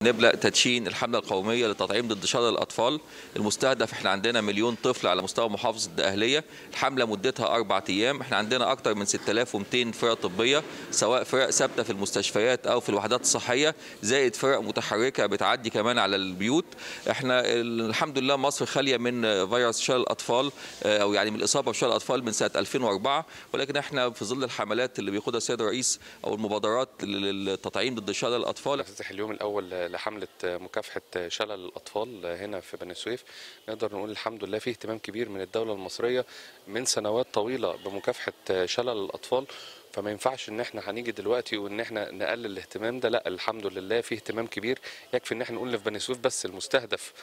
نبدا تدشين الحمله القوميه للتطعيم ضد شلل الاطفال المستهدف احنا عندنا مليون طفل على مستوى محافظه الدقهليه الحمله مدتها اربع ايام احنا عندنا اكثر من 6200 فرقه طبيه سواء فرق ثابته في المستشفيات او في الوحدات الصحيه زائد فرق متحركه بتعدي كمان على البيوت احنا الحمد لله مصر خاليه من فيروس شلل الاطفال او يعني من الاصابه بشلل الاطفال من سنه 2004 ولكن احنا في ظل الحملات اللي بيقودها السيد الرئيس او المبادرات للتطعيم ضد شلل الاطفال افتتح اليوم الاول لحمله مكافحه شلل الاطفال هنا في بني سويف نقدر نقول الحمد لله في اهتمام كبير من الدوله المصريه من سنوات طويله بمكافحه شلل الاطفال فما ينفعش ان احنا هنيجي دلوقتي وان احنا نقلل الاهتمام ده لا الحمد لله في اهتمام كبير يكفي ان احنا نقول في بني سويف بس المستهدف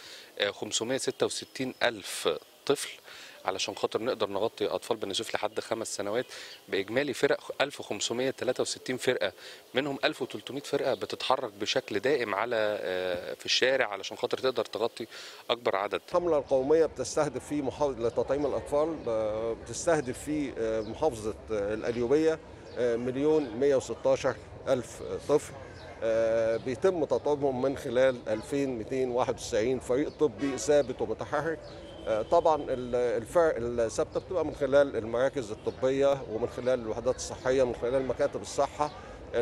566 الف طفل علشان خاطر نقدر نغطي اطفال بني سويف لحد خمس سنوات باجمالي فرق 1563 فرقه منهم 1300 فرقه بتتحرك بشكل دائم على في الشارع علشان خاطر تقدر تغطي اكبر عدد. الحمله القوميه بتستهدف في محافظه لتطعيم الاطفال بتستهدف في محافظه القليوبيه مليون 116 الف طفل بيتم تطعيمهم من خلال 2291 فريق طبي ثابت ومتحرك طبعا الفرق الثابته بتبقى من خلال المراكز الطبيه ومن خلال الوحدات الصحيه من خلال مكاتب الصحه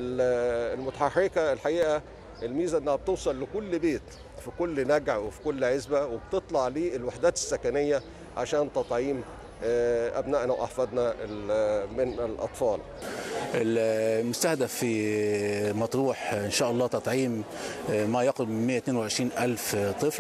المتحركه الحقيقه الميزه انها بتوصل لكل بيت في كل نجع وفي كل عزبه وبتطلع للوحدات السكنيه عشان تطعيم ابنائنا واحفادنا من الاطفال المستهدف في مطروح ان شاء الله تطعيم ما يقرب من 122 الف طفل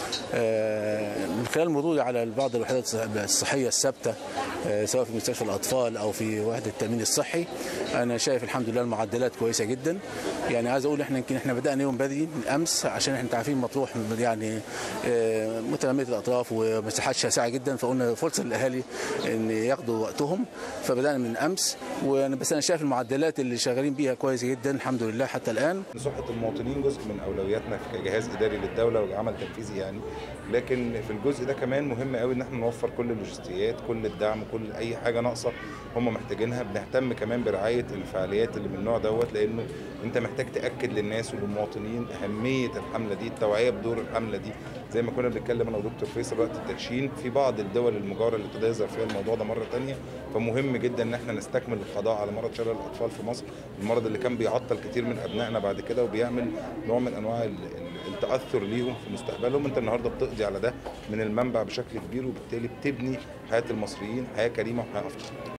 من خلال مروري على بعض الوحدات الصحيه الثابته سواء في مستشفى الاطفال او في وحده التامين الصحي انا شايف الحمد لله المعدلات كويسه جدا يعني عايز اقول احنا يمكن احنا بدانا يوم بدري من امس عشان احنا عارفين مطروح يعني متناميه الاطراف ومساحات شاسعه جدا فقلنا فرصه للاهالي ان ياخدوا وقتهم فبدانا من امس وانا بس انا شايف المعدلات اللي شغالين بيها كويس جدا الحمد لله حتى الان صحه المواطنين جزء من اولوياتنا كجهاز اداري للدوله وعمل تنفيذي يعني لكن في الجزء ده كمان مهم قوي ان احنا نوفر كل اللوجستيات كل الدعم كل اي حاجه ناقصه هم محتاجينها بنهتم كمان برعايه الفعاليات اللي من النوع دوت لانه انت محتاج تاكد للناس وللمواطنين اهميه الحمله دي التوعيه بدور الحمله دي زي ما كنا بنتكلم انا ودكتور فيصل وقت التدشين في بعض الدول المجاوره اللي ابتدى يظهر فيها الموضوع ده مره ثانيه فمهم جدا ان احنا نستكمل القضاء على مرض شلل الاطفال في مصر المرض اللي كان بيعطل كتير من ابنائنا بعد كده وبيعمل نوع من انواع التاثر ليهم في مستقبلهم انت النهارده بتقضي على ده من المنبع بشكل كبير وبالتالي بتبني حياه المصريين حياه كريمه وحياه افضل